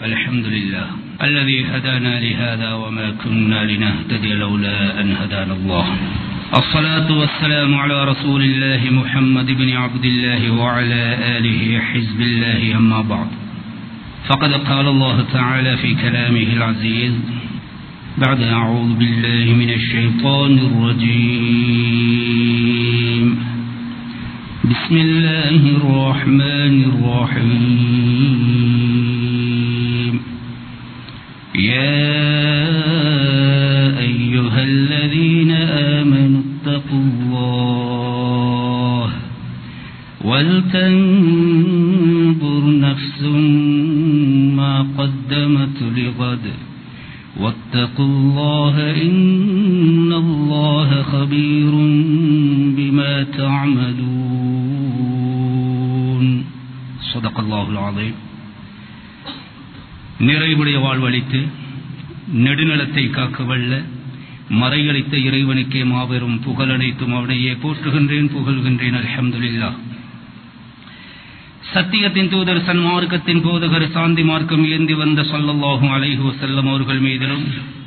الحمد لله الذي هدانا لهذا وما كنا لنهتدي لولا أن هدانا الله الصلاة والسلام على رسول الله محمد بن عبد الله وعلى آله حزب الله أما بعد فقد قال الله تعالى في كلامه العزيز بعد أعوذ بالله من الشيطان الرجيم بسم الله الرحمن الرحيم يا أيها الذين آمنوا اتقوا الله ولتنظر نفس ما قدمت لغد واتقوا الله إن الله خبير بما تعملون صدق الله العظيم நிறைவுடைய வாழ்வழித்து நெடுநிலத்தை காக்க வல்ல மறையளித்த இறைவனுக்கே மாபெரும் புகழனைத்தும் அவனையே போற்றுகின்றேன் புகழ்கின்றேன் அல்ஹம்துலில்லா சத்தியத்தின் தூதர் சன்மார்க்கத்தின் போதகர் சாந்தி மார்க்கம் ஏந்தி வந்த சொல்லல்லாஹும் அலைஹு வசல்லம் அவர்கள் மீதிலும்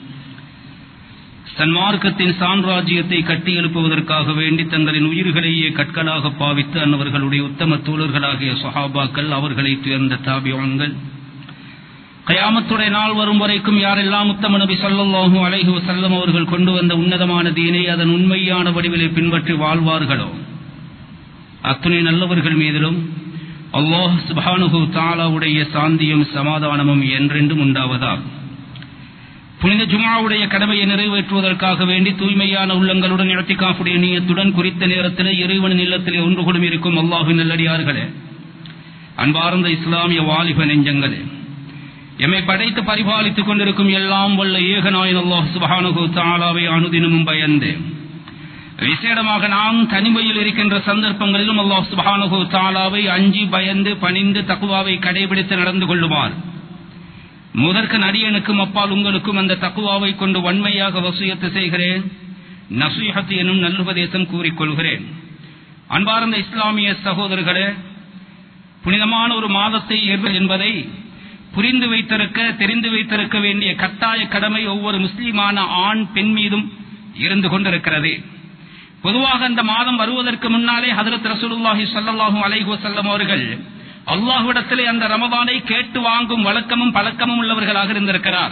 சன்மார்க்கத்தின் சாம்ராஜ்யத்தை கட்டி எழுப்புவதற்காக வேண்டி தங்களின் உயிர்களையே கற்களாக பாவித்து அன்னவர்களுடைய உத்தம தோழர்களாகிய சொஹாபாக்கள் அவர்களை துயர்ந்த தாபியங்கள் கயாமத்துடைய நாள் வரும் வரைக்கும் யாரெல்லாம் உத்தம நபி சொல்லல்லாஹும் அலைஹு வசல்லம் அவர்கள் கொண்டு வந்த உன்னதமான தீனை அதன் உண்மையான வடிவிலை பின்பற்றி வாழ்வார்களோ அத்துணை நல்லவர்கள் மீதிலும் அல்லாஹ் சுபானுகு தாலாவுடைய சாந்தியும் சமாதானமும் என்றென்றும் உண்டாவதாக புனித ஜுமாவுடைய கடமையை நிறைவேற்றுவதற்காக வேண்டி தூய்மையான உள்ளங்களுடன் இடத்திக்காப்புடைய நீயத்துடன் குறித்த நேரத்தில் இறைவனின் இல்லத்திலே ஒன்று கூடும் இருக்கும் அல்லாஹின் நல்லடியார்களே அன்பார்ந்த இஸ்லாமிய வாலிப நெஞ்சங்களே எம்மை படைத்து பரிபாலித்துக் கொண்டிருக்கும் எல்லாம் வல்ல ஏகநாயன் அல்லாஹ் சுபானுகு தாலாவை அனுதினமும் பயந்து விசேடமாக நாம் தனிமையில் இருக்கின்ற சந்தர்ப்பங்களிலும் அல்லாஹ் சுபானுகு தாலாவை அஞ்சி பயந்து பணிந்து தக்குவாவை கடைபிடித்து நடந்து கொள்ளுமாறு முதற்கு நடிகனுக்கும் அப்பால் உங்களுக்கும் அந்த தக்குவாவை கொண்டு வன்மையாக வசியத்து செய்கிறேன் நசீஹத் எனும் நல்லுபதேசம் கூறிக்கொள்கிறேன் அன்பார்ந்த இஸ்லாமிய சகோதரர்களே புனிதமான ஒரு மாதத்தை என்பதை புரிந்து வைத்திருக்க தெரிந்து வைத்திருக்க வேண்டிய கட்டாய கடமை ஒவ்வொரு முஸ்லீமான ஆண் பெண் மீதும் இருந்து கொண்டிருக்கிறது பொதுவாக அந்த மாதம் வருவதற்கு முன்னாலே ஹதரத் ரசூலுல்லாஹி ஸல்லல்லாஹு அலைஹி வஸல்லம் அவர்கள் அல்லாஹ்விடத்திலே அந்த ரமதானை கேட்டு வாங்கும் வழக்கமும் பழக்கமும் உள்ளவர்களாக இருந்திருக்கிறார்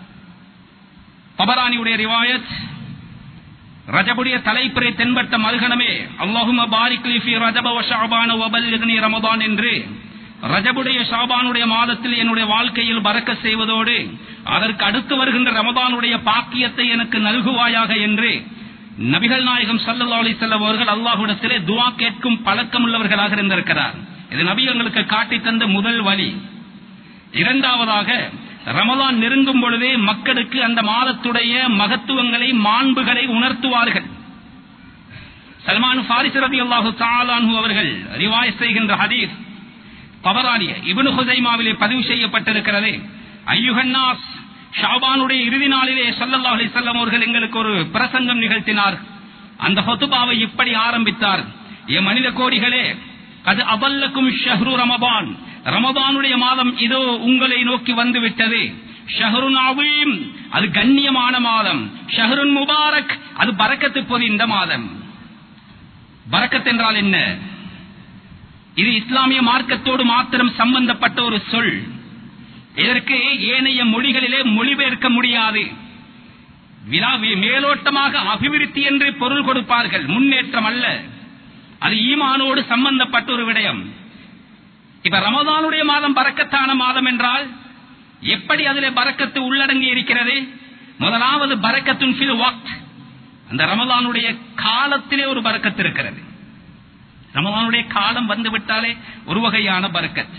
பபரானியுடைய ரிவாயத் ரஜபுடைய தலைப்பிறை தென்பட்ட மறுகணமே அல்லாஹும பாரிக்லி ஃபி ரஜப வ ஷஅபான வ பல்லிக்னி ரமதான் என்று ரஜபுடைய ஷாபானுடைய மாதத்தில் என்னுடைய வாழ்க்கையில் பறக்க செய்வதோடு அதற்கு அடுத்து வருகின்ற ரமதானுடைய பாக்கியத்தை எனக்கு நல்குவாயாக என்று நபிகள் நாயகம் சல்லா அலிசல்லம் அவர்கள் அல்லாஹுடத்திலே துவா கேட்கும் பழக்கம் உள்ளவர்களாக இருந்திருக்கிறார் இது நபி எங்களுக்கு காட்டி தந்த முதல் வழி இரண்டாவதாக ரமலான் நெருங்கும் பொழுதே மக்களுக்கு அந்த மாதத்துடைய மகத்துவங்களை மாண்புகளை உணர்த்துவார்கள் சல்மான் பாரிஸ் ரபி அல்லாஹு தாலான்ஹு அவர்கள் ரிவாய் செய்கின்ற ஹதீஸ் பவரானிய இபனு ஹுசைமாவிலே பதிவு செய்யப்பட்டிருக்கிறது ஐயுகன்னாஸ் ஷாபானுடைய இறுதி நாளிலே சல்லல்லா அலிசல்லம் அவர்கள் எங்களுக்கு ஒரு பிரசங்கம் நிகழ்த்தினார் அந்த ஹொத்துபாவை இப்படி ஆரம்பித்தார் என் மனித கோடிகளே அது அபல்லக்கும் ஷஹ்ரு ரமபான் ரமபானுடைய மாதம் இதோ உங்களை நோக்கி வந்து விட்டது ஷஹருன் அவீம் அது கண்ணியமான மாதம் ஷஹருன் முபாரக் அது பறக்கத்து பொதிந்த மாதம் பறக்கத் என்றால் என்ன இது இஸ்லாமிய மார்க்கத்தோடு மாத்திரம் சம்பந்தப்பட்ட ஒரு சொல் இதற்கு ஏனைய மொழிகளிலே மொழிபெயர்க்க முடியாது மேலோட்டமாக அபிவிருத்தி என்று பொருள் கொடுப்பார்கள் முன்னேற்றம் அல்ல அது ஈமானோடு சம்பந்தப்பட்ட ஒரு விடயம் இப்ப ரமதானுடைய மாதம் பறக்கத்தான மாதம் என்றால் எப்படி அதிலே பறக்கத்து உள்ளடங்கி இருக்கிறது முதலாவது பறக்கத்துன் ஃபில் வாக்ட் அந்த ரமதானுடைய காலத்திலே ஒரு பறக்கத்து இருக்கிறது ரமதானுடைய காலம் வந்து விட்டாலே ஒரு வகையான பறக்கத்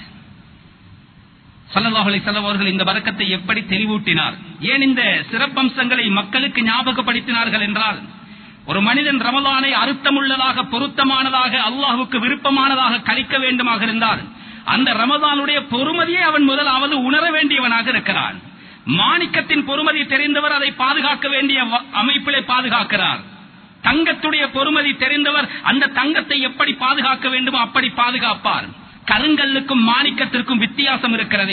சல்லல்லாஹு அலைஹி வஸல்லம் அவர்கள் இந்த பறக்கத்தை எப்படி தெளிவூட்டினார் ஏன் இந்த சிறப்பம்சங்களை மக்களுக்கு ஞாபகப்படுத்தினார்கள் என்றால் ஒரு மனிதன் ரமலானை அர்த்தமுள்ளதாக பொருத்தமானதாக அல்லாஹுக்கு விருப்பமானதாக கழிக்க வேண்டுமாக இருந்தால் அந்த ரமதானுடைய பொறுமதியை அவன் முதலாவது உணர வேண்டியவனாக இருக்கிறான் மாணிக்கத்தின் பொறுமதி தெரிந்தவர் அதை பாதுகாக்க வேண்டிய வ- அமைப்பிலே பாதுகாக்கிறார் தங்கத்துடைய பொறுமதி தெரிந்தவர் அந்த தங்கத்தை எப்படி பாதுகாக்க வேண்டுமோ அப்படி பாதுகாப்பார் கருங்கல்லுக்கும் மாணிக்கத்திற்கும் வித்தியாசம் இருக்கிறது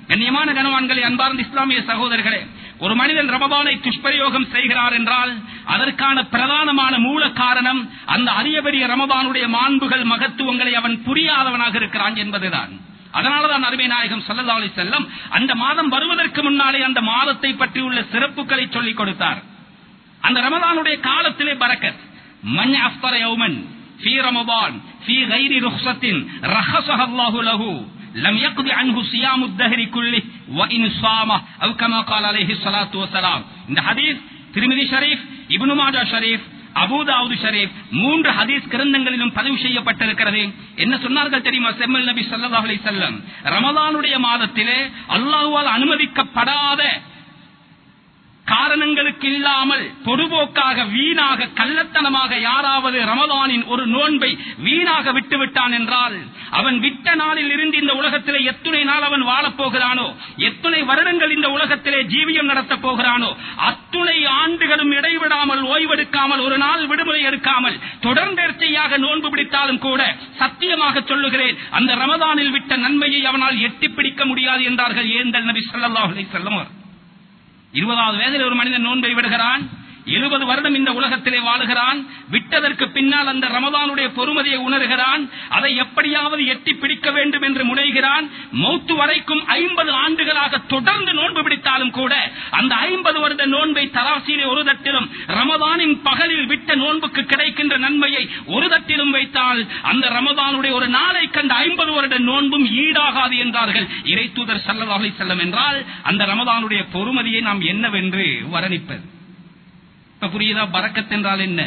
கண்ணியமான கனவான்களை அன்பார்ந்த இஸ்லாமிய சகோதரர்களே ஒரு மனிதன் ரமபானை துஷ்பிரயோகம் செய்கிறார் என்றால் அதற்கான பிரதானமான மூல காரணம் அந்த அரிய பெரிய ரமபானுடைய மாண்புகள் மகத்துவங்களை அவன் புரியாதவனாக இருக்கிறான் என்பதுதான் அதனாலதான் அருமை நாயகம் சல்லா அலி செல்லம் அந்த மாதம் வருவதற்கு முன்னாலே அந்த மாதத்தை பற்றி உள்ள சிறப்புகளை சொல்லிக் கொடுத்தார் அந்த ரமதானுடைய காலத்திலே பரக்கத் மன் அஃப்தர யௌமன் في رمضان في غير رخصة رخصها الله له لم يقضي عنه صيام الدهر كله وإن صام أو كما قال عليه الصلاة والسلام இந்த ஹதீஸ் திருமதி ஷரீஃப் இப்னு மாஜா ஷரீஃப் அபூதாவுது ஷரீஃப் மூன்று ஹதீஸ் கிரந்தங்களிலும் பதிவு செய்யப்பட்டிருக்கிறது என்ன சொன்னார்கள் தெரியுமா செம்மல் நபி ஸல்லல்லாஹு அலைஹி வஸல்லம் ரமலானுடைய மாதத்திலே அல்லாஹ்வால் அனுமதிக்கப்படாத காரணங்களுக்கு இல்லாமல் பொதுபோக்காக வீணாக கள்ளத்தனமாக யாராவது ரமதானின் ஒரு நோன்பை வீணாக விட்டுவிட்டான் என்றால் அவன் விட்ட நாளில் இருந்து இந்த உலகத்திலே எத்துணை நாள் அவன் வாழப் போகிறானோ எத்துணை வருடங்கள் இந்த உலகத்திலே ஜீவியம் நடத்தப் போகிறானோ அத்துணை ஆண்டுகளும் இடைவிடாமல் ஓய்வெடுக்காமல் ஒரு நாள் விடுமுறை எடுக்காமல் தொடர்ந்தேர்ச்சையாக நோன்பு பிடித்தாலும் கூட சத்தியமாக சொல்லுகிறேன் அந்த ரமதானில் விட்ட நன்மையை அவனால் எட்டிப் பிடிக்க முடியாது என்றார்கள் ஏந்தல் நபி ஸல்லல்லாஹு அலைஹி வஸல்லம் அவர். இருபதாவது வயதில் ஒரு மனிதன் நோன்பை விடுகிறான் எழுபது வருடம் இந்த உலகத்திலே வாழுகிறான் விட்டதற்கு பின்னால் அந்த ரமதானுடைய பொறுமதியை உணர்கிறான் அதை எப்படியாவது எட்டி பிடிக்க வேண்டும் என்று முனைகிறான் மௌத்து வரைக்கும் ஐம்பது ஆண்டுகளாக தொடர்ந்து நோன்பு பிடித்தாலும் கூட அந்த ஐம்பது வருட நோன்பை தராசியிலே ஒரு தட்டிலும் ரமதானின் பகலில் விட்ட நோன்புக்கு கிடைக்கின்ற நன்மையை ஒரு தட்டிலும் வைத்தால் அந்த ரமதானுடைய ஒரு நாளை கண்ட ஐம்பது வருட நோன்பும் ஈடாகாது என்றார்கள் இறை தூதர் சல்லல்லாஹு செல்லம் என்றால் அந்த ரமதானுடைய பொறுமதியை நாம் என்னவென்று வர்ணிப்பது இப்ப புரியுதா பறக்கத் என்றால் என்ன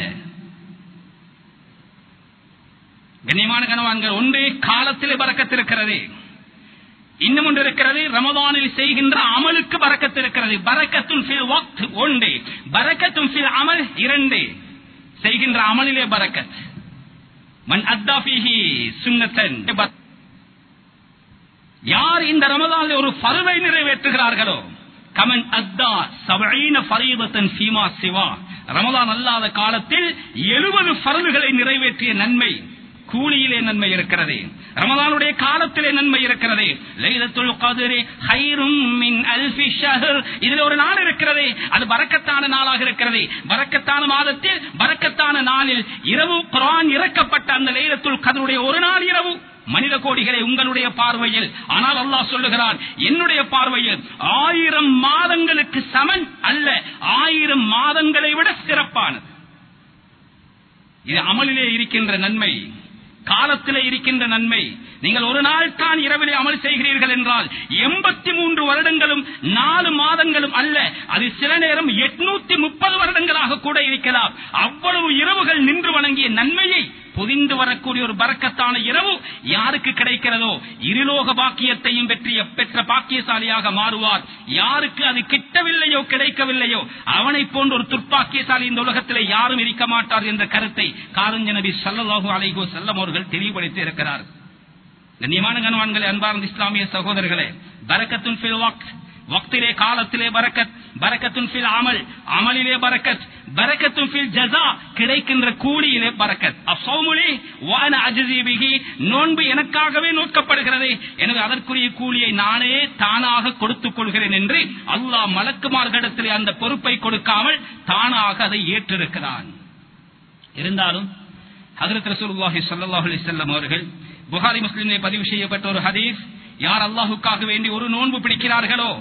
கண்ணியமான கனவான்கள் ஒன்றே காலத்திலே பறக்கத் இருக்கிறது இன்னும் ஒன்று இருக்கிறது ரமதானில் செய்கின்ற அமலுக்கு பறக்கத் இருக்கிறது பரக்கத்தும் ஃபில் வக்த் ஒன்று பரக்கத்தும் ஃபில் அமல் இரண்டு செய்கின்ற அமலிலே பரக்கத் மன் அத்தா ஃபீஹி சுன்னத்தன் யார் இந்த ரமதானில் ஒரு பருவை நிறைவேற்றுகிறார்களோ கமன் அத்தா சபீன ஃபரீதத்தன் சீமா சிவா ரமதான் அல்லாத காலத்தில் எழுபது பருவுகளை நிறைவேற்றிய நன்மை கூலியிலே நன்மை இருக்கிறது ரமதானுடைய காலத்திலே நன்மை இருக்கிறது லைலத்துல் கத்ரி ஹைரும் மின் அல்ஃபி ஷஹர் இதுல ஒரு நாள் இருக்கிறது அது பரக்கத்தான நாளாக இருக்கிறது பரக்கத்தான மாதத்தில் பரக்கத்தான நாளில் இரவு குர்ஆன் இறக்கப்பட்ட அந்த லைலத்துல் கத்ருடைய ஒரு நாள் இரவு மனித கோடிகளை உங்களுடைய பார்வையில் ஆனால் அல்லாஹ் சொல்லுகிறான் என்னுடைய பார்வையில் ஆயிரம் மாதங்களுக்கு சமன் அல்ல ஆயிரம் மாதங்களை விட சிறப்பானது இது அமலிலே இருக்கின்ற நன்மை காலத்திலே இருக்கின்ற நன்மை நீங்கள் ஒரு நாள் தான் இரவிலே அமல் செய்கிறீர்கள் என்றால் எண்பத்தி மூன்று வருடங்களும் நாலு மாதங்களும் அல்ல அது சில நேரம் எட்நூத்தி முப்பது வருடங்களாக கூட இருக்கலாம் அவ்வளவு இரவுகள் நின்று வணங்கிய நன்மையை பொதிந்து வரக்கூடிய ஒரு பறக்கத்தான இரவு யாருக்கு கிடைக்கிறதோ இருலோக பாக்கியத்தையும் வெற்றிய பெற்ற பாக்கியசாலியாக மாறுவார் யாருக்கு அது கிட்டவில்லையோ கிடைக்கவில்லையோ அவனை போன்ற ஒரு துர்ப்பாக்கியசாலி இந்த உலகத்திலே யாரும் இருக்க மாட்டார் என்ற கருத்தை காரஞ்ச நபி சல்லல்லாஹு அலைஹோ செல்லம் அவர்கள் தெளிவுபடுத்தி இருக்கிறார் கண்ணியமான கணவான்களே அன்பார்ந்த இஸ்லாமிய சகோதரர்களே பரக்கத்துன் ஃபில் வக்த் வக்திலே காலத்திலே பரக்கத் பரக்கத்துன் ஃபில் அமல் அமலிலே பரக்கத் பரக்கத்துன் ஃபில் ஜஸா கிடைக்கின்ற கூலியிலே பரக்கத் அஃபௌமுலி வான அஜ்ஸிபிஹி நோன்பு எனக்காகவே நோக்கப்படுகிறது எனவே அதற்குரிய கூலியை நானே தானாக கொடுத்துக் கொள்கிறேன் என்று அல்லாஹ் மலக்குமார்களிடத்திலே அந்த பொறுப்பை கொடுக்காமல் தானாக அதை ஏற்றிருக்கிறான் இருந்தாலும் ஹதரத் ரசூலுல்லாஹி ஸல்லல்லாஹு அலைஹி வஸல்லம் அவர்கள் புகாரி முஸ்லிமிலே பதிவு செய்யப்பட்ட ஒரு ஹதீஸ் யார் அல்லாஹுக்காக வேண்டி ஒரு நோன்பு பிடிக்கிறார்களோ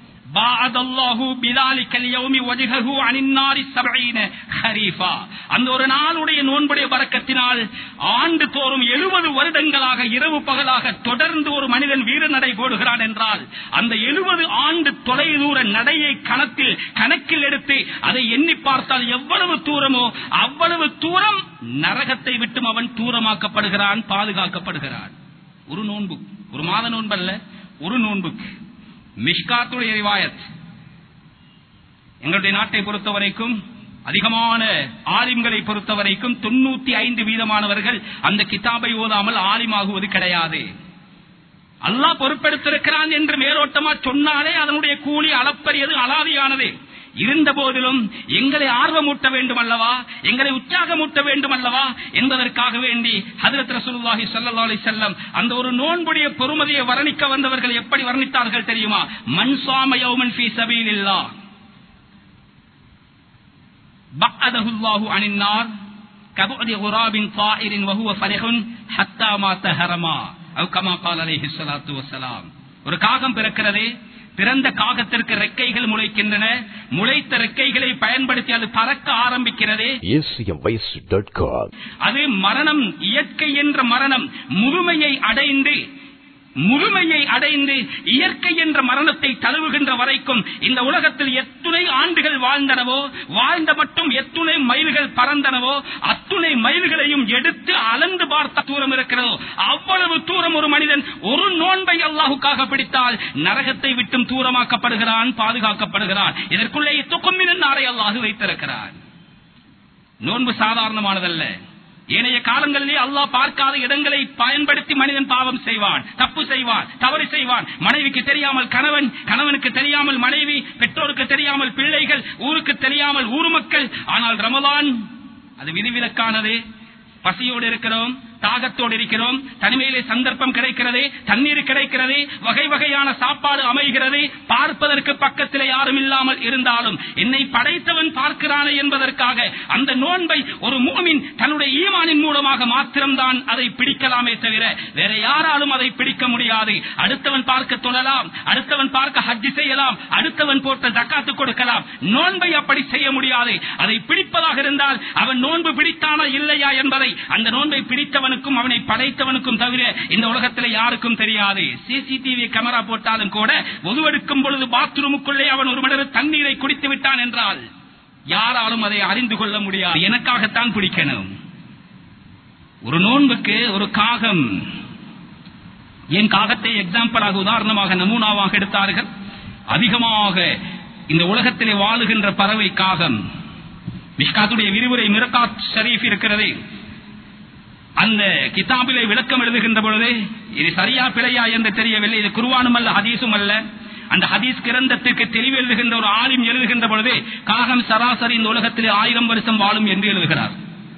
அந்த ஒரு நாளுடைய நோன்புடைய பறக்கத்தினால் ஆண்டு தோறும் எழுபது வருடங்களாக இரவு பகலாக தொடர்ந்து ஒரு மனிதன் வீர நடை போடுகிறான் என்றால் அந்த எழுபது ஆண்டு தொலை தூர நடையை கணத்தில் கணக்கில் எடுத்து அதை எண்ணி பார்த்தால் எவ்வளவு தூரமோ அவ்வளவு தூரம் நரகத்தை விட்டும் அவன் தூரமாக்கப்படுகிறான் பாதுகாக்கப்படுகிறான் ஒரு நோன்பு ஒரு மாத நோன்பல்ல ஒரு நோன்புக்கு மிஷ்காத்துடைய ரிவாயத் எங்களுடைய நாட்டை பொறுத்த வரைக்கும் அதிகமான ஆலிம்களை பொறுத்த வரைக்கும் தொண்ணூத்தி ஐந்து வீதமானவர்கள் அந்த கிதாபை ஓதாமல் ஆலிமாகுவது கிடையாது அல்லாஹ் பொறுப்பெடுத்திருக்கிறான் என்று மேலோட்டமா சொன்னாலே அதனுடைய கூலி அளப்பரியது அலாதியானது இருந்த போதிலும் எங்களை ஆர்வமூட்ட வேண்டும் அல்லவா எங்களை உற்சாகமூட்ட வேண்டும் அல்லவா என்பதற்காக வேண்டி ஹதரத் ரசூலுல்லாஹி ஸல்லல்லாஹு அலைஹி வஸல்லம் அந்த ஒரு நோன்புடைய பொறுமதியை வர்ணிக்க வந்தவர்கள் எப்படி வர்ணித்தார்கள் தெரியுமா மன் ஸாம யௌமன் ஃபீ சபீலில்லாஹ் பஅதஹு அல்லாஹு அனின் நார் கபுதி குராபின் தாயிரின் வஹுவ ஃபரிஹுன் ஹத்தா மா தஹரமா அவ் கமா கால் அலைஹி ஸலாத்து வஸலாம் ஒரு காகம் பிறக்கிறதே பிறந்த காகத்திற்கு ரெக்கைகள் முளைக்கின்றன முளைத்த ரெக்கைகளை பயன்படுத்தி அது பறக்க ஆரம்பிக்கிறதே acmvoice.com. அது மரணம் இயற்கை என்ற மரணம் முழுமையை அடைந்து முழுமையை அடைந்து இயற்கை என்ற மரணத்தை தழுவுகின்ற வரைக்கும் இந்த உலகத்தில் எத்துணை ஆண்டுகள் வாழ்ந்தனவோ வாழ்ந்த மட்டும் எத்துணை மைல்கள் பறந்தனவோ அத்துணை மைல்களையும் எடுத்து அளந்து பார்த்த தூரம் இருக்கிறதோ அவ்வளவு தூரம் ஒரு மனிதன் ஒரு நோன்பை அல்லாஹுக்காக பிடித்தால் நரகத்தை விட்டும் தூரமாக்கப்படுகிறான் பாதுகாக்கப்படுகிறான் இதற்குள்ளே துக்குமின் நாரை அல்லாஹு வைத்திருக்கிறான் நோன்பு சாதாரணமானதல்ல ஏனைய காலங்களிலே அல்லாஹ் பார்க்காத இடங்களை பயன்படுத்தி மனிதன் பாவம் செய்வான் தப்பு செய்வான் தவறு செய்வான் மனைவிக்கு தெரியாமல் கணவன் கணவனுக்கு தெரியாமல் மனைவி பெற்றோருக்கு தெரியாமல் பிள்ளைகள் ஊருக்கு தெரியாமல் ஊர் மக்கள் ஆனால் ரமலான் அது விதிவிலக்கானது பசியோடு இருக்கிறோம் தாகத்தோடு இருக்கிறோம் தனிமையிலே சந்தர்ப்பம் கிடைக்கிறது தண்ணீர் கிடைக்கிறது வகை வகையான சாப்பாடு அமைகிறது பார்ப்பதற்கு பக்கத்திலே யாரும் இல்லாமல் இருந்தாலும் என்னை படைத்தவன் பார்க்கிறானே என்பதற்காக அந்த நோன்பை ஒரு மூமின் தன்னுடைய ஈமானின் மூலமாக மாத்திரம்தான் அதை பிடிக்கலாமே தவிர வேற யாராலும் அதை பிடிக்க முடியாது அடுத்தவன் பார்க்க தொழலாம் அடுத்தவன் பார்க்க ஹஜ்ஜி செய்யலாம் அடுத்தவன் போட்ட ஜக்காத்து கொடுக்கலாம் நோன்பை அப்படி செய்ய முடியாது அதை பிடிப்பதாக இருந்தால் அவன் நோன்பு பிடித்தானா இல்லையா என்பதை அந்த நோன்பை பிடித்தவனுக்கும் அவனை படைத்தவனுக்கும் தவிர இந்த உலகத்தில் யாருக்கும் தெரியாது சிசிடிவி கேமரா போட்டாலும் கூட ஒதுவெடுக்கும் பொழுது பாத்ரூமுக்குள்ளே அவன் ஒரு மடங்கு தண்ணீரை குடித்து விட்டான் என்றால் யாராலும் அதை அறிந்து கொள்ள முடியாது எனக்காகத்தான் பிடிக்கணும் ஒரு நோன்புக்கு ஒரு காகம் என் காகத்தை எக்ஸாம்பிளாக உதாரணமாக நமூனாவாக எடுத்தார்கள் அதிகமாக இந்த உலகத்திலே வாழுகின்ற பறவை காகம் மிஷ்காத்துடைய விரிவுரை மிரகாத் ஷரீஃப் இருக்கிறது அந்த கிதாபிலே விளக்கம் எழுதுகின்ற பொழுது இது சரியா பிழையா என்று தெரியவில்லை இது குருவானும் அல்ல ஹதீஸும் அல்ல அந்த ஹதீஸ் கிரந்தத்திற்கு தெளிவு எழுதுகின்ற ஒரு ஆலிம் எழுதுகின்ற பொழுது காகம் சராசரி இந்த உலகத்திலே ஆயிரம் வருஷம் வாழும் என்று எழுதுகிறார்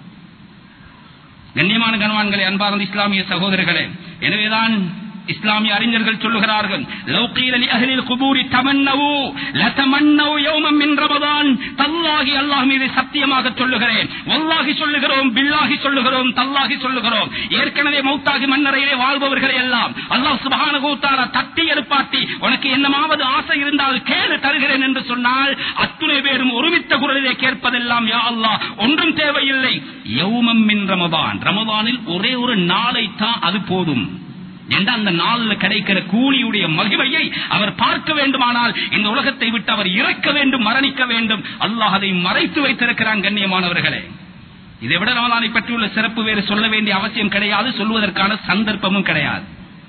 கண்ணியமான கணவான்களே அன்பார்ந்த இஸ்லாமிய சகோதரர்களே எனவேதான் இஸ்லாமிய அறிஞர்கள் சொல்லுகிறார்கள் "லவ் கீல லி அஹ்லில் குபூரி தமன்னவு லதமன்னவு யௌமம் மின் ரமதான் தல்லாஹி அல்லாஹ் மீது சத்தியமாக சொல்லுகிறேன் வல்லாஹி சொல்லுகிறோம் பில்லாஹி சொல்லுகிறோம் தல்லாஹி சொல்லுகிறோம் ஏற்கனவே மௌத்தாகி மன்னரையிலே வாழ்பவர்களை எல்லாம் அல்லாஹ் சுப்ஹானஹு தஆலா தட்டி எழுப்பாட்டி உனக்கு என்னமாவது ஆசை இருந்தால் கேளு தருகிறேன் என்று சொன்னால் அத்துணை பேரும் ஒருமித்த குரலிலே கேட்பதெல்லாம் யா அல்லாஹ் ஒன்றும் தேவையில்லை யௌமம் மின் ரமதான் ரமதானில் ஒரே ஒரு நாளை தான் அது போதும் என்ற அந்த நாளில் கிடைக்கிற கூலியுடைய மகிமையை அவர் பார்க்க வேண்டுமானால் இந்த உலகத்தை விட்டு அவர் இறக்க வேண்டும் மரணிக்க வேண்டும் அல்லாஹ் அதை மறைத்து வைத்திருக்கிறான் கண்ணியமானவர்களே இதை விட ரமலானை பற்றியுள்ள சிறப்பு வேறு சொல்ல வேண்டிய அவசியம் கிடையாது சொல்வதற்கான சந்தர்ப்பமும் கிடையாது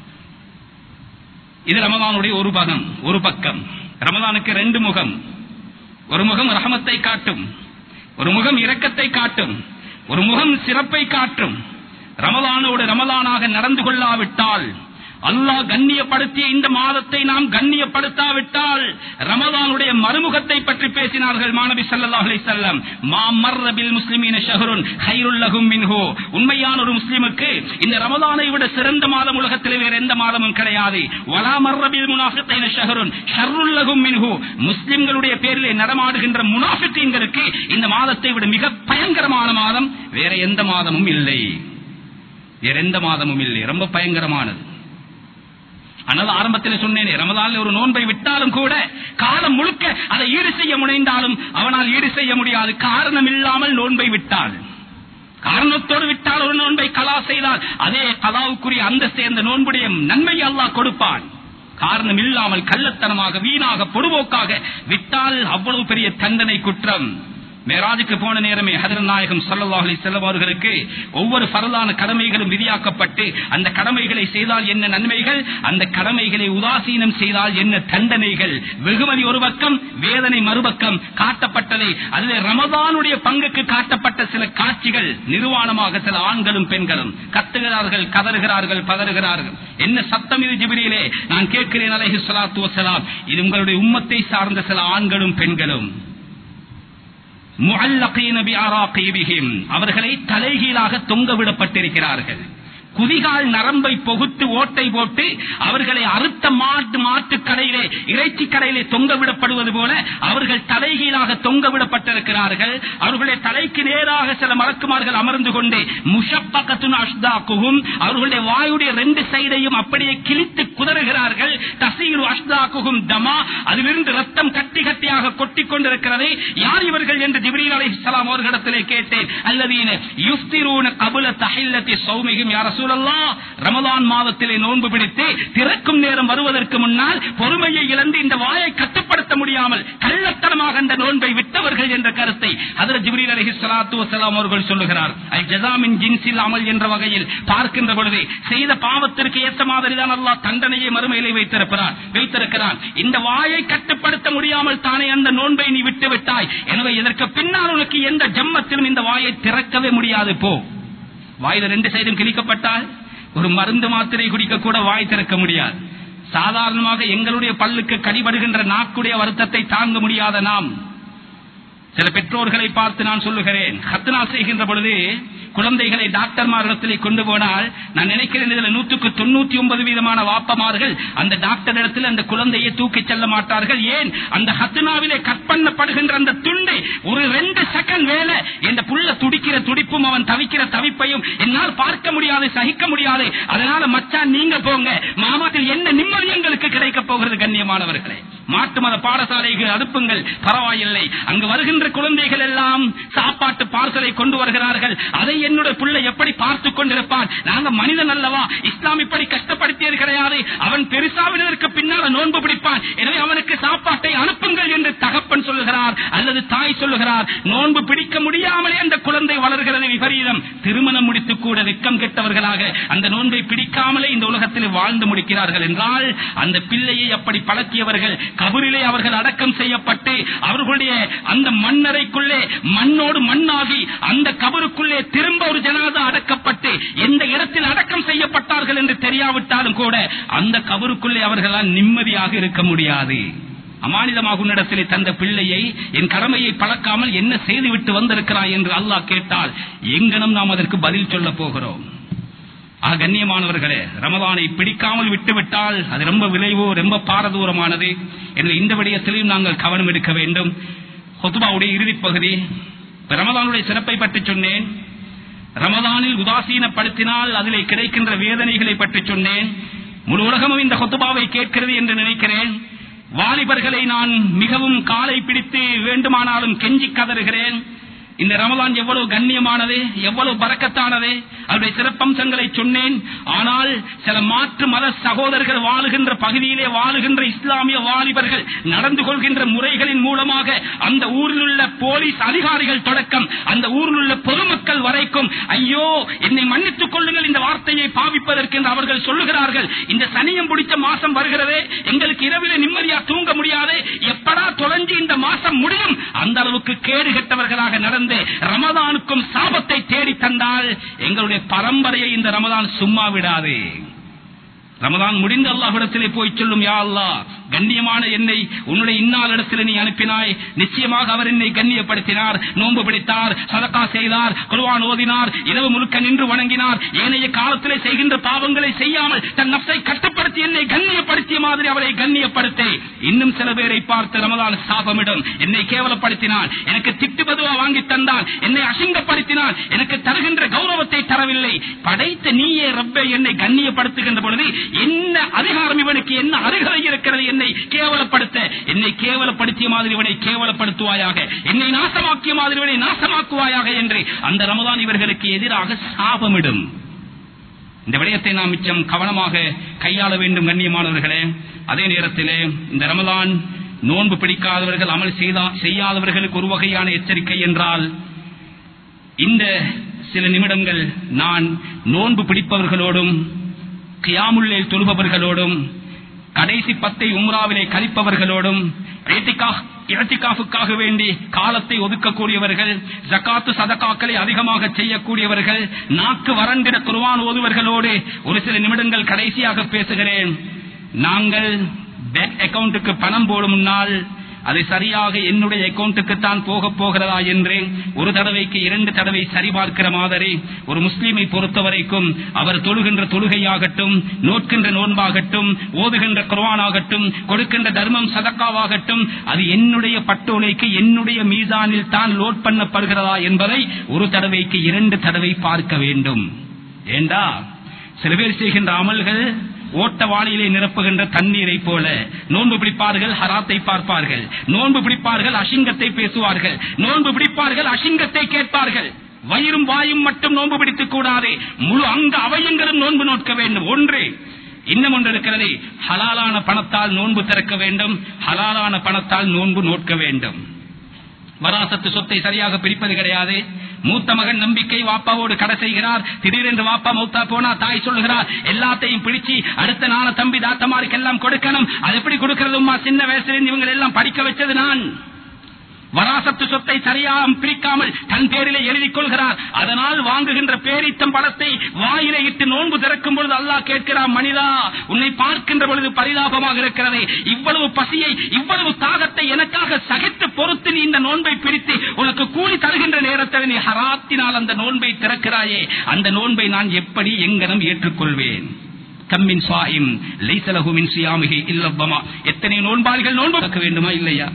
இது ரமலானுடைய ஒரு பகம் ஒரு பக்கம் ரமலானுக்கு ரெண்டு முகம் ஒரு முகம் ரஹமத்தை காட்டும் ஒரு முகம் இரக்கத்தை காட்டும் ஒரு முகம் சிறப்பை காட்டும் ரமலானோடு ரமலானாக நடந்து கொள்ளாவிட்டால் அல்லாஹ் கண்ணியப்படுத்திய இந்த மாதத்தை நாம் கண்ணியப்படுத்தாவிட்டால் ரமலானுடைய மறுமுகத்தை பற்றி பேசினார்கள் மாணவி ஸல்லல்லாஹு அலைஹி வஸல்லம் மா மர்ர பில் முஸ்லிமீன ஷஹ்ருன் கைருல் லஹும் மின்ஹு உண்மையான ஒரு முஸ்லிமுக்கு இந்த ரமலானை விட சிறந்த மாதம் உலகத்தில் வேற எந்த மாதமும் கிடையாது வலா மர்ர பில் முனாஃபிகீன ஷஹ்ருன் ஷர்ருல் லஹும் மின்ஹு முஸ்லிம்களுடைய பேரிலே நடமாடுகின்ற முனாஃபிகீன்களுக்கு இந்த மாதத்தை விட மிக பயங்கரமான மாதம் வேற எந்த மாதமும் இல்லை வேற எந்த மாதமும் இல்லை ரொம்ப பயங்கரமானது ஆனால் ஆரம்பத்தில் சொன்னேனே ரமதானில் ஒரு நோன்பை விட்டாலும் கூட காலம் முழுக்க அதை ஈடு செய்ய முனைந்தாலும் அவனால் ஈடு செய்ய முடியாது காரணம் இல்லாமல் நோன்பை விட்டால் காரணத்தோடு விட்டால் ஒரு நோன்பை கலா செய்தால் அதே கலாவுக்குரிய அந்தஸ்தை அந்த நோன்புடைய நன்மை அல்லாஹ் கொடுப்பான் காரணம் இல்லாமல் கள்ளத்தனமாக வீணாக பொடுபோக்காக விட்டால் அவ்வளவு பெரிய தண்டனை குற்றம் மேராஜுக்கு போன நேரமே ஹதர் நாயகம் சல்லல்லாஹு அலைஹி வஸல்லம் அவர்களுக்கு ஒவ்வொரு பரலான கடமைகளும் விதியாக்கப்பட்டு அந்த கடமைகளை செய்தால் என்ன நன்மைகள் அந்த கடமைகளை உதாசீனம் செய்தால் என்ன தண்டனைகள் வெகுமதி ஒரு பக்கம் வேதனை மறுபக்கம் காட்டப்பட்டதை அதில் ரமதானுடைய பங்குக்கு காட்டப்பட்ட சில காட்சிகள் நிர்வாணமாக சில ஆண்களும் பெண்களும் கத்துகிறார்கள் கதறுகிறார்கள் பதறுகிறார்கள் என்ன சத்தம் இது ஜிபிரியிலே நான் கேட்கிறேன் அலைஹி ஸலாத்து வஸலாம் இது உங்களுடைய உம்மத்தை சார்ந்த சில ஆண்களும் பெண்களும் முஅல்லகீன பிஅராகீபிஹிம் அவர்களை தலைகீழாக தொங்க விடப்பட்டிருக்கிறார்கள் குதிகால் நரம்பை பொகுத்து ஓட்டை போட்டு அவர்களை அறுத்த மாட்டு மாட்டு கடையிலே இறைச்சி கடையிலே தொங்க விடப்படுவது போல அவர்கள் தலைகீழாக தொங்க விடப்பட்டிருக்கிறார்கள் அவர்களுடைய தலைக்கு நேராக சில மலக்குமார்கள் அமர்ந்து கொண்டு முஷப்பகத்துன் அஷ்தாக்குகும் அவர்களுடைய வாயுடைய ரெண்டு சைடையும் அப்படியே கிழித்து குதறுகிறார்கள் தசீரு அஷ்தாக்குகும் தமா அதிலிருந்து ரத்தம் கட்டி கட்டியாக கொட்டிக் கொண்டிருக்கிறது யார் இவர்கள் என்று ஜிப்ரீல் அலைஹிஸ்ஸலாம் அவர்களிடத்திலே கேட்டேன் அல்லதீன யுஃப்திரூன கபுல தஹில்லத்தி சௌமிகும் யா ரசூலல்லாஹ் ரமலான் மாதத்திலே நோன்பு பிடித்து திறக்கும் நேரம் வருவதற்கு முன்னால் பொறுமையை இழந்து இந்த வாயை கட்டுப்படுத்த முடியாமல் கள்ளத்தனமாக அந்த நோன்பை விட்டவர்கள் என்ற கருத்தை ஹதரத் ஜிப்ரீல் அலைஹிஸ்ஸலாத்து வஸலாம் அவர்கள் சொல்லுகிறார் அல் ஜஸாமின் ஜின்சில் அமல் என்ற வகையில் பார்க்கின்ற பொழுது செய்த பாவத்திற்கு ஏற்ற மாதிரி தான் அல்லாஹ் தண்டனையை மறுமையிலே வைத்திருக்கிறார் வைத்திருக்கிறான் இந்த வாயை கட்டுப்படுத்த முடியாமல் தானே அந்த நோன்பை நீ விட்டு விட்டாய் எனவே இதற்கு பின்னால் உனக்கு எந்த ஜம்மத்திலும் இந்த வாயை திறக்கவே முடியாது போ வாயில ரெண்டு சைடும் கிழிக்கப்பட்டால் ஒரு மருந்து மாத்திரை குடிக்க கூட வாய் திறக்க முடியாது சாதாரணமாக எங்களுடைய பல்லுக்கு கடிபடுகின்ற நாக்குடைய வருத்தத்தை தாங்க முடியாத நாம் சில பெற்றோர்களை பார்த்து நான் சொல்லுகிறேன் ஹத்னா செய்கின்ற பொழுது குழந்தைகளை டாக்டர்மாரிடத்திலே கொண்டு போனால் நான் நினைக்கிறேன் இதுல நூற்றுக்கு தொண்ணூத்தி ஒன்பது வீதமான வாப்பமார்கள் அந்த டாக்டர் இடத்தில் அந்த குழந்தையை தூக்கி செல்ல மாட்டார்கள் ஏன் அந்த ஹத்னாவிலே கட் பண்ணப்படுகின்ற அந்த துண்டு ஒரு ரெண்டு செகண்ட் வேலை இந்த புள்ள துடிக்கிற துடிப்பும் அவன் தவிக்கிற தவிப்பையும் என்னால் பார்க்க முடியாது சகிக்க முடியாது அதனால மச்சான் நீங்க போங்க மாமாத்தில் என்ன நிம்மதி எங்களுக்கு கிடைக்க போகிறது கண்ணியமானவர்களே மாட்டு மத பாடசாலைகள் அனுப்புங்கள் பரவாயில்லை அங்கு வருகின்ற குழந்தைகள் எல்லாம் சாப்பாட்டு பார்சலை கொண்டு வருகிறார்கள் அதை என்னுடைய பிள்ளை எப்படி பார்த்துக் கொண்டிருப்பான் நாங்க மனிதன் அல்லவா இஸ்லாம் இப்படி கஷ்டப்படுத்தியது கிடையாது அவன் பெருசாவினருக்கு பின்னால் நோன்பு பிடிப்பான் எனவே அவனுக்கு சாப்பாட்டை அனுப்புங்கள் என்று தகப்பன் சொல்லுகிறார் அல்லது தாய் சொல்லுகிறார் நோன்பு பிடிக்க முடியாமலே அந்த குழந்தை வளர்கிறது விபரீதம் திருமணம் முடித்து கூட வெக்கம் கெட்டவர்களாக அந்த நோன்பை பிடிக்காமலே இந்த உலகத்தில் வாழ்ந்து முடிக்கிறார்கள் என்றால் அந்த பிள்ளையை அப்படி பழக்கியவர்கள் கபரிலே அவர்கள் அடக்கம் செய்யப்பட்டு அவர்களுடைய அந்த மண்ணறைக்குள்ளே மண்ணோடு மண்ணாகி அந்த கபருக்குள்ளே திரும்ப ஒரு ஜனாதா அடக்கப்பட்டு எந்த இடத்தில் அடக்கம் செய்யப்பட்டார்கள் என்று தெரியாவிட்டாலும் கூட அந்த கபருக்குள்ளே அவர்களால் நிம்மதியாக இருக்க முடியாது அமானிதமாக உன்னிடத்திலே தந்த பிள்ளையை என் கடமையை பழக்காமல் என்ன செய்துவிட்டு வந்திருக்கிறாய் என்று அல்லாஹ் கேட்டால் எங்கனும் நாம் அதற்கு பதில் சொல்ல போகிறோம் ஆக கண்ணியமானவர்களே ரமதானை பிடிக்காமல் விட்டுவிட்டால் அது ரொம்ப விளைவோ ரொம்ப பாரதூரமானது எனவே இந்த விடயத்திலையும் நாங்கள் கவனம் எடுக்க வேண்டும் ஹொத்துபாவுடைய இறுதிப் பகுதி ரமதானுடைய சிறப்பை பற்றி சொன்னேன் ரமதானில் உதாசீனப்படுத்தினால் அதிலே கிடைக்கின்ற வேதனைகளை பற்றி சொன்னேன் முழு உலகமும் இந்த ஹொத்துபாவை கேட்கிறது என்று நினைக்கிறேன் வாலிபர்களை நான் மிகவும் காலை பிடித்து வேண்டுமானாலும் கெஞ்சி கதறுகிறேன் இந்த ரமலான் எவ்வளவு கண்ணியமானது எவ்வளவு பறக்கத்தானது அவருடைய சிறப்பம்சங்களை சொன்னேன் ஆனால் சில மாற்று மத சகோதரர்கள் வாழுகின்ற பகுதியிலே வாழுகின்ற இஸ்லாமிய வாலிபர்கள் நடந்து கொள்கின்ற முறைகளின் மூலமாக அந்த ஊரில் உள்ள போலீஸ் அதிகாரிகள் தொடக்கம் அந்த ஊரில் உள்ள பொதுமக்கள் வரைக்கும் ஐயோ என்னை மன்னித்துக் கொள்ளுங்கள் இந்த வார்த்தையை பாவிப்பதற்கு என்று அவர்கள் சொல்லுகிறார்கள் இந்த சனியம் பிடிச்ச மாசம் வருகிறதே எங்களுக்கு இரவிலே நிம்மதியா தூங்க முடியாது எப்படா தொலைஞ்சு இந்த மாசம் முடியும் அந்த அளவுக்கு கேடு கெட்டவர்களாக நடந்து ரமதானுக்கும் சாபத்தை தேடி தந்தால் எங்களுடைய பரம்பரையை இந்த ரமதான் சும்மா விடாது ரமதான் முடிந்த அல்லாஹிடத்திலே போய் சொல்லும் யா அல்லாஹ் கண்ணியமான என்னை உன்னுடைய இன்னால் இடத்தில் நீ அனுப்பினாய் நிச்சயமாக அவர் என்னை கண்ணியப்படுத்தினார் நோன்பு பிடித்தார் சதக்கா செய்தார் குர்வான் ஓதினார் இரவு முழுக்க நின்று வணங்கினார் ஏனைய காலத்திலே செய்கின்ற பாவங்களை செய்யாமல் தன் நப்சை கட்டுப்படுத்தி என்னை கண்ணியப்படுத்திய மாதிரி அவரை கண்ணியப்படுத்தி இன்னும் சில பேரை பார்த்து ரமதான் சாபமிடும் என்னை கேவலப்படுத்தினான் எனக்கு திட்டு பதுவா வாங்கி தந்தான் என்னை அசிங்கப்படுத்தினான் எனக்கு தருகின்ற கௌரவத்தை தரவில்லை படைத்த நீயே ரப்பே என்னை கண்ணியப்படுத்துகின்ற பொழுது என்ன அதிகாரம் இவனுக்கு என்ன அருகதை இருக்கிறது என்னை கேவலப்படுத்த என்னை கேவலப்படுத்திய மாதிரி இவனை கேவலப்படுத்துவாயாக என்னை நாசமாக்கிய மாதிரி இவனை நாசமாக்குவாயாக என்று அந்த ரமதான் இவர்களுக்கு எதிராக சாபமிடும் இந்த விடயத்தை நாம் மிச்சம் கவனமாக கையாள வேண்டும் கண்ணியமானவர்களே அதே நேரத்திலே இந்த ரமதான் நோன்பு பிடிக்காதவர்கள் அமல் செய்தா- செய்யாதவர்களுக்கு ஒரு வகையான எச்சரிக்கை என்றால் இந்த சில நிமிடங்கள் நான் நோன்பு பிடிப்பவர்களோடும் கியாமுல்லில் தொழுபவர்களோடும் கடைசி பத்தை உம்ராவிலே கழிப்பவர்களோடும் ஏத்திகா- இறத்திகாஃபுக்காக வேண்டி காலத்தை ஒதுக்கக்கூடியவர்கள் ஜக்காத்து சதக்காக்களை அதிகமாக செய்யக்கூடியவர்கள் நாக்கு வறண்டிட குர்ஆன் ஓதுவர்களோடு ஒரு சில நிமிடங்கள் கடைசியாக பேசுகிறேன் நாங்கள் பேங்க் அக்கவுண்ட்டுக்கு பணம் போடும் முன்னால் அது சரியாக என்னுடைய அக்கௌண்ட்டுக்கு தான் போக போகிறதா என்று ஒரு தடவைக்கு இரண்டு தடவை சரிபார்க்கிற மாதிரி ஒரு முஸ்லீமை பொறுத்த வரைக்கும் அவர் தொழுகின்ற தொழுகையாகட்டும் நோட்கின்ற நோன்பாகட்டும் ஓதுகின்ற குர்வானாகட்டும் கொடுக்கின்ற தர்மம் சதக்காவாகட்டும் அது என்னுடைய பட்டோலைக்கு என்னுடைய மீதானில் தான் லோட் பண்ணப்படுகிறதா என்பதை ஒரு தடவைக்கு இரண்டு தடவை பார்க்க வேண்டும் ஏண்டா சில பேர் செய்கின்ற அமல்கள் ஓட்ட வாளியிலே நிரப்புகின்ற தண்ணீரை போல நோன்பு பிடிப்பார்கள் ஹராத்தை பார்ப்பார்கள் நோன்பு பிடிப்பார்கள் அசிங்கத்தை பேசுவார்கள் நோன்பு பிடிப்பார்கள் அசிங்கத்தை கேட்பார்கள் வயிறும் வாயும் மட்டும் நோன்பு பிடித்துக் கூடாது முழு அங்க அவயங்களும் நோன்பு நோக்க வேண்டும் ஒன்று இன்னும் ஒன்று இருக்கிறது ஹலாலான பணத்தால் நோன்பு திறக்க வேண்டும் ஹலாலான பணத்தால் நோன்பு நோக்க வேண்டும் வராசத்து சொத்தை சரியாக பிரிப்பது கிடையாது மூத்த மகன் நம்பிக்கை வாப்பாவோடு கடை செய்கிறார் திடீரென்று வாப்பா மூத்தா போனா தாய் சொல்லுகிறார் எல்லாத்தையும் பிடிச்சு அடுத்த நாள தம்பி தாத்தமாருக்கு எல்லாம் கொடுக்கணும் அது எப்படி கொடுக்கறதுமா சின்ன வயசுல இவங்க எல்லாம் படிக்க வச்சது நான் வராசத்து சொத்தை சரியாக பிரிக்காமல் தன் பேரிலே எழுதிக் கொள்கிறார் அதனால் வாங்குகின்ற பேரித்தம் பழத்தை வாயிலே இட்டு நோன்பு திறக்கும் பொழுது அல்லாஹ் கேட்கிறான் மனிதா உன்னை பார்க்கின்ற பொழுது பரிதாபமாக இருக்கிறது இவ்வளவு பசியை இவ்வளவு தாகத்தை எனக்காக சகித்து பொறுத்து நீ இந்த நோன்பை பிரித்து உனக்கு கூலி தருகின்ற நேரத்தில் நீ ஹராத்தினால் அந்த நோன்பை திறக்கிறாயே அந்த நோன்பை நான் எப்படி எங்கனம் ஏற்றுக்கொள்வேன் கம்மின் சுவாயும் லைசலகுமின் சியாமிகி இல்லவ்வமா எத்தனை நோன்பாளிகள் நோன்பு திறக்க வேண்டுமா இல்லையா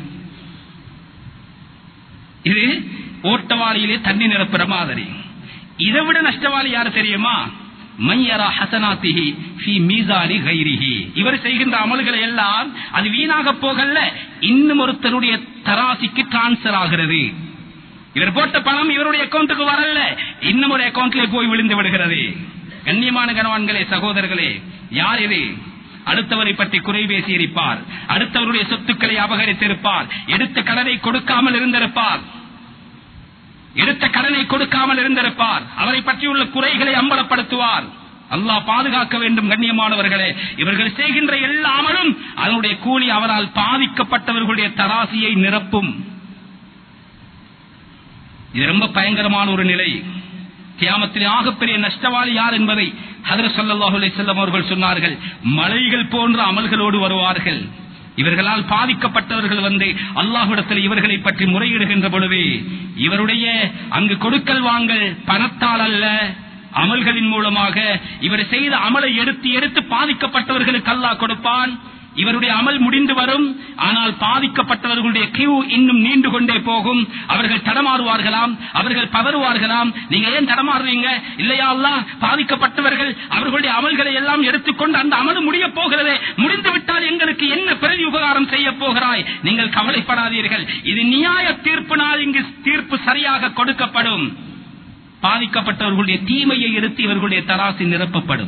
இது ஓட்டவாளியிலே தண்ணி நிரப்புற மாதிரி இதை விட நஷ்டவாளி யாரு தெரியுமா மையரா ஹசனாத்திஹி ஃபி மீசானி கைரிஹி இவர் செய்கின்ற அமல்களை எல்லாம் அது வீணாக போகல இன்னும் ஒருத்தருடைய தராசிக்கு டிரான்ஸ்பர் ஆகிறது இவர் போட்ட பணம் இவருடைய அக்கௌண்ட்டுக்கு வரல இன்னும் ஒரு அக்கௌண்ட்ல போய் விழுந்து விடுகிறது கண்ணியமான கணவான்களே சகோதரர்களே யார் இது அடுத்தவரை பற்றி குறை பேசியிருப்பார் அடுத்தவருடைய சொத்துக்களை அபகரித்திருப்பார் எடுத்த கடனை கொடுக்காமல் இருந்திருப்பார் எடுத்த கடனை கொடுக்காமல் இருந்திருப்பார் அவரை பற்றியுள்ள குறைகளை அம்பலப்படுத்துவார் அல்லாஹ் பாதுகாக்க வேண்டும் கண்ணியமானவர்களே இவர்கள் செய்கின்ற எல்லாமலும் அதனுடைய கூலி அவரால் பாதிக்கப்பட்டவர்களுடைய தராசியை நிரப்பும் இது ரொம்ப பயங்கரமான ஒரு நிலை கியாமத்திலே ஆகப்பெரிய நஷ்டவாளி யார் என்பதை ஹதரத் ஸல்லல்லாஹு அலைஹி வஸல்லம் அவர்கள் சொன்னார்கள் மலைகள் போன்ற அமல்களோடு வருவார்கள் இவர்களால் பாதிக்கப்பட்டவர்கள் வந்து அல்லாஹ்விடத்தில் இவர்களை பற்றி முறையிடுகின்ற பொழுது இவருடைய அங்கு கொடுக்கல் வாங்கல் பணத்தால் அல்ல அமல்களின் மூலமாக இவர் செய்த அமலை எடுத்து எடுத்து பாதிக்கப்பட்டவர்களுக்கு அல்லாஹ் கொடுப்பான் இவருடைய அமல் முடிந்து வரும் ஆனால் பாதிக்கப்பட்டவர்களுடைய கியூ இன்னும் நீண்டு கொண்டே போகும் அவர்கள் தடமாறுவார்களாம் அவர்கள் பதறுவார்களாம் நீங்க ஏன் தடமாறுறீங்க இல்லையா அல்லாஹ் பாதிக்கப்பட்டவர்கள் அவர்களுடைய அமல்களை எல்லாம் எடுத்துக்கொண்டு அந்த அமல் முடிய போகிறதே முடிந்து விட்டால் எங்களுக்கு என்ன பிறவி உபகாரம் செய்ய போகிறாய் நீங்கள் கவலைப்படாதீர்கள் இது நியாய தீர்ப்பு நாள் இங்கு தீர்ப்பு சரியாக கொடுக்கப்படும் பாதிக்கப்பட்டவர்களுடைய தீமையை எடுத்து இவர்களுடைய தராசி நிரப்பப்படும்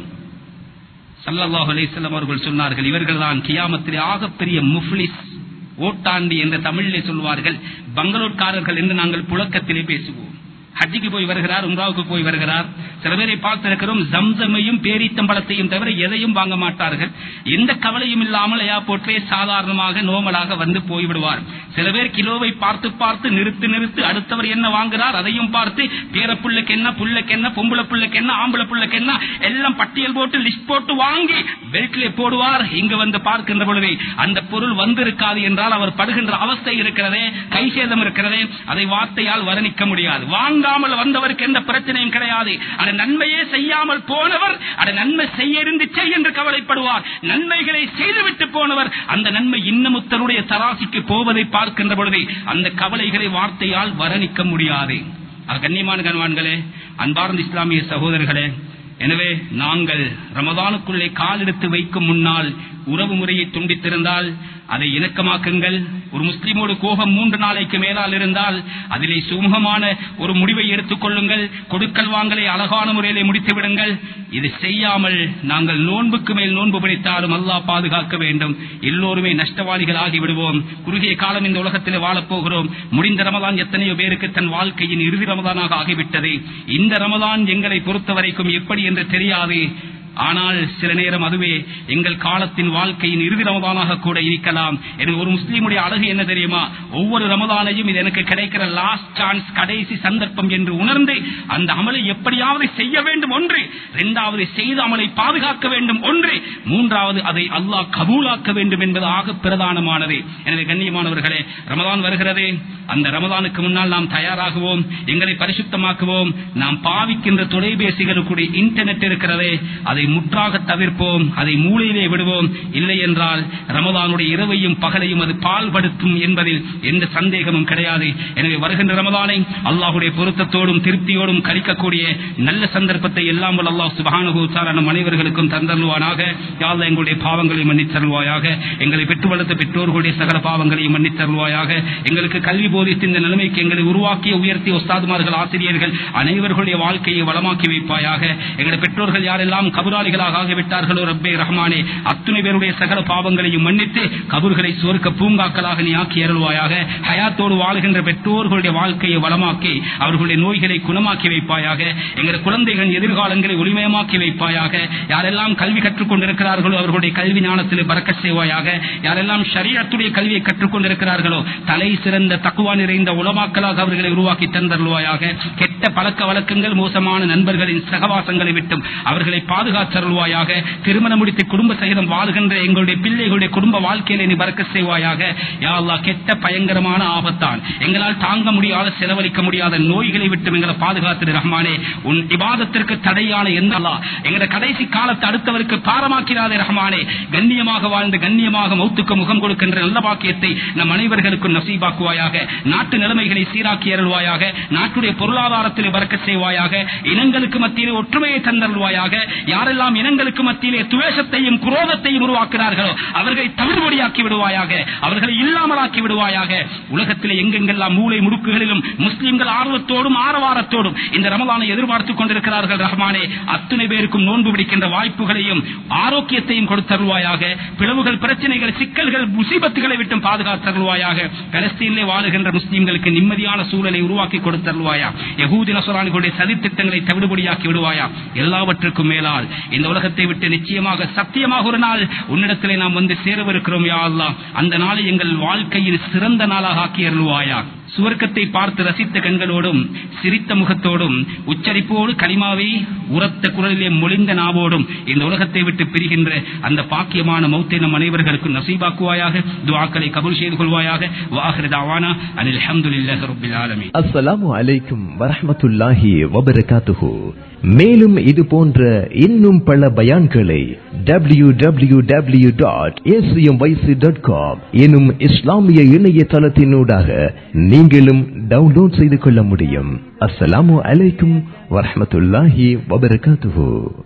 சல்லல்லாஹு அலைஹிஸ்ஸலாம் அவர்கள் சொன்னார்கள் இவர்கள் தான் கியாமத்திலே ஆகப்பெரிய முஃப்லிஸ் ஓட்டாண்டி என்ற தமிழிலே சொல்வார்கள் பங்களூர்காரர்கள் என்று நாங்கள் புழக்கத்திலே பேசுவோம் ஹஜ்ஜிக்கு போய் வருகிறார் உம்ராவுக்கு போய் வருகிறார் சில பேரை பார்த்திருக்கிறோம் ஜம்சமையும் பேரித்தம்பளத்தையும் தவிர எதையும் வாங்க மாட்டார்கள் எந்த கவலையும் இல்லாமல் ஏர்போர்ட்லே சாதாரணமாக நோமலாக வந்து போய்விடுவார் சில பேர் கிலோவை பார்த்து பார்த்து நிறுத்து நிறுத்து அடுத்தவர் என்ன வாங்குறார் அதையும் பார்த்து பேர புள்ளைக்கு என்ன புள்ளைக்கு என்ன பொம்பளை புள்ளைக்கு என்ன ஆம்பளை புள்ளைக்கு என்ன எல்லாம் பட்டியல் போட்டு லிஸ்ட் போட்டு வாங்கி பெல்ட்ல போடுவார் இங்க வந்து பார்க்கின்ற பொழுது அந்த பொருள் வந்திருக்காது என்றால் அவர் படுகின்ற அவஸ்தை இருக்கிறதே கை சேதம் இருக்கிறதே அதை வார்த்தையால் வர்ணிக்க முடியாது வாங்காமல் வந்தவருக்கு எந்த பிரச்சனையும் கிடையாது அது நன்மையே செய்யாமல் போனவர் அது நன்மை செய்ய இருந்துச்சே என்று கவலைப்படுவார் நன்மைகளை செய்துவிட்டு போனவர் அந்த நன்மை இன்னமுத்தருடைய தராசிக்கு போவதை பார்க்கின்ற பொழுது அந்த கவலைகளை வார்த்தையால் வர்ணிக்க முடியாது அது கண்ணியமான கண்வான்களே அன்பார்ந்த இஸ்லாமிய சகோதரர்களே எனவே நாங்கள் ரமதானுக்குள்ளே காலெடுத்து வைக்கும் முன்னால் உறவு முறையை துண்டித்திருந்தால் அதை இணக்கமாக்குங்கள் ஒரு முஸ்லிமோடு கோபம் மூன்று நாளைக்கு மேலால் இருந்தால் அதிலே சுமூகமான ஒரு முடிவை எடுத்துக் கொள்ளுங்கள் கொடுக்கல் வாங்கலை அழகான முறையிலே முடித்து விடுங்கள் இது செய்யாமல் நாங்கள் நோன்புக்கு மேல் நோன்பு பிடித்தாலும் அல்லாஹ் பாதுகாக்க வேண்டும் எல்லோருமே நஷ்டவாதிகள் ஆகி விடுவோம் குறுகிய காலம் இந்த உலகத்தில் வாழப்போகிறோம் முடிந்த ரமதான் எத்தனையோ பேருக்கு தன் வாழ்க்கையின் இறுதி ரமதானாக ஆகிவிட்டது இந்த ரமதான் எங்களை பொறுத்த வரைக்கும் எப்படி என்று தெரியாது ஆனால் சில நேரம் அதுவே எங்கள் காலத்தின் வாழ்க்கையின் இறுதி ரமதானாக கூட இருக்கலாம் எனவே ஒரு முஸ்லீமுடைய அழகு என்ன தெரியுமா ஒவ்வொரு ரமதானையும் இது எனக்கு கிடைக்கிற லாஸ்ட் சான்ஸ் கடைசி சந்தர்ப்பம் என்று உணர்ந்து அந்த அமலை எப்படியாவது செய்ய வேண்டும் ஒன்று இரண்டாவது செய்த அமலை பாதுகாக்க வேண்டும் ஒன்று மூன்றாவது அதை அல்லாஹ் கபூலாக்க வேண்டும் என்பது ஆக பிரதானமானது எனவே கண்ணியமானவர்களே ரமதான் வருகிறது அந்த ரமதானுக்கு முன்னால் நாம் தயாராகுவோம் எங்களை பரிசுத்தமாக்குவோம் நாம் பாவிக்கின்ற தொலைபேசிகளுக்குடைய இன்டர்நெட் இருக்கிறதே அதை முற்றாக தவிர்ப்போம் அதை மூலையிலே விடுவோம் இல்லை என்றால் ரமதானுடைய இரவையும் பகலையும் அது பால்படுத்தும் என்பதில் எந்த சந்தேகமும் கிடையாது எனவே வருகின்ற ரமதானை அல்லாஹுடைய பொருத்தத்தோடும் திருப்தியோடும் கழிக்கக்கூடிய நல்ல சந்தர்ப்பத்தை எல்லாம் வல்ல அல்லாஹ் சுபானுகூத்தார நம் அனைவர்களுக்கும் தந்தருவானாக யாழ்ல எங்களுடைய பாவங்களை மன்னித்தருள்வாயாக எங்களை பெற்று வளர்த்த பெற்றோர்களுடைய சகல பாவங்களையும் மன்னித்தருள்வாயாக எங்களுக்கு கல்வி போதித்த இந்த நிலைமைக்கு எங்களை உருவாக்கிய உயர்த்திய உஸ்தாதுமார்கள் ஆசிரியர்கள் அனைவர்களுடைய வாழ்க்கையை வளமாக்கி வைப்பாயாக எங்களுடைய பெற்றோர்கள் யாரெல்லாம் கபுராளிகளாக ஆகிவிட்டார்களோ ரப்பே ரஹ்மானே அத்துணை பேருடைய சகல பாவங்களையும் மன்னித்து கபூர்களை சுவர்க்க பூங்காக்களாக நீ ஆக்கி அருள்வாயாக ஹயாத்தோடு வாழ்கின்ற பெற்றோர்களுடைய வாழ்க்கையை வளமாக்கி அவர்களுடைய நோய்களை குணமாக்கி வைப்பாயாக எங்கள் குழந்தைகள் எதிர்காலங்களை ஒளிமயமாக்கி வைப்பாயாக யாரெல்லாம் கல்வி கற்றுக் கொண்டிருக்கிறார்களோ அவர்களுடைய கல்வி ஞானத்தில் பறக்க செய்வாயாக யாரெல்லாம் ஷரியத்துடைய கல்வியை கற்றுக் கொண்டிருக்கிறார்களோ தலை சிறந்த தக்குவா நிறைந்த உலமாக்களாக அவர்களை உருவாக்கி தந்தருள்வாயாக கெட்ட பழக்க வழக்கங்கள் மோசமான நண்பர்களின் சகவாசங்களை விட்டும் அவர்களை பாதுகாத்தருள்வாயாக திருமணம் முடித்து குடும்ப சகிதம் வாழ்கின்ற எங்களுடைய பிள்ளைகளுடைய குடும்ப வாழ்க்கையில நீ பறக்க செய்வாயாக யா அல்லாஹ் கெட்ட பயங்கரமான ஆபத்தான் எங்களால் தாங்க முடியாத செலவழிக்க முடியாத நோய்களை விட்டு எங்களை பாதுகாத்து ரஹ்மானே உன் இபாதத்திற்கு தடையான எந்த அல்லாஹ் எங்களை கடைசி காலத்தை அடுத்தவருக்கு பாரமாக்கிறாதே ரஹ்மானே கண்ணியமாக வாழ்ந்து கண்ணியமாக மௌத்துக்கு முகம் கொடுக்கின்ற நல்ல பாக்கியத்தை நம் அனைவர்களுக்கும் நசீபாக்குவாயாக நாட்டு நிலைமைகளை சீராக்கி அருள்வாயாக நாட்டுடைய பொருளாதாரத்தில் பறக்க செய்வாயாக இனங்களுக்கு மத்தியிலே ஒற்றுமையை தந்தருள்வாயாக யாரெல்லாம் இனங்களுக்கு மத்தியிலே துவேஷத்தையும் குரோதத்தையும் உருவாக்குகிறார்களோ அவர்களை தவிர்படியாக்கி விடுவாயாக அவர்களை இல்லாமலாக்கி விடுவாயாக உலகத்திலே எங்கெங்கெல்லாம் மூளை முடுக்குகளிலும் முஸ்லிம்கள் ஆர்வத்தோடும் ஆரவாரத்தோடும் இந்த ரமலானை எதிர்பார்த்துக் கொண்டிருக்கிறார்கள் ரஹ்மானே அத்தனை பேருக்கும் நோன்பு பிடிக்கின்ற வாய்ப்புகளையும் ஆரோக்கியத்தையும் கொடுத்தருள்வாயாக பிளவுகள் பிரச்சனைகள் சிக்கல்கள் முசீபத்துகளை விட்டும் பாதுகாத்தருள்வாயாக பலஸ்தீனிலே வாழுகின்ற முஸ்லிம்களுக்கு நிம்மதியான சூழலை உருவாக்கி கொடுத்தருள்வாயா யகூதி நசுரான்களுடைய சதித்திட்டங்களை தவிடுபடியாக்கி விடுவாயா எல்லாவற்றுக்கும் மேலால் இந்த உலகத்தை விட்டு நிச்சயமாக சத்தியமாக ஒரு நாள் உன்னிடத்திலே நாம் வந்து சேரவிருக்கிறோம் யா அல்லாஹ் அந்த நாளை எங்கள் வாழ்க்கையில் சிறந்த நாளாக ஆக்கி அருள்வாயா சுவர்க்கத்தை பார்த்து ரசித்த கண்களோடும் சிரித்த முகத்தோடும் உச்சரிப்போடு கனிமாவை உரத்த குரலிலே மொழிந்த நாவோடும் இந்த உலகத்தை விட்டு பிரிகின்ற அந்த பாக்கியமான மௌத்தை நம் அனைவர்களுக்கும் நசீபாக்குவாயாக துவாக்களை கபூல் செய்து கொள்வாயாக வாஹிரதாவானா அனில் அஹமதுல்லாஹி ரப்பில் ஆலமீன் அஸ்ஸலாமு அலைக்கும் வரஹ்மத்துல்லாஹி வபரகாத்துஹு மேலும் இது போன்ற இன்னும் பல பயான்களை W W W dot dot com எனும் இஸ்லாமிய இணையதளத்தினூடாக நீங்களும் டவுன்லோட் செய்து கொள்ள முடியும் அஸ்ஸலாமு அலைக்கும் வரஹ்மத்துல்லாஹி வபரகாத்துஹு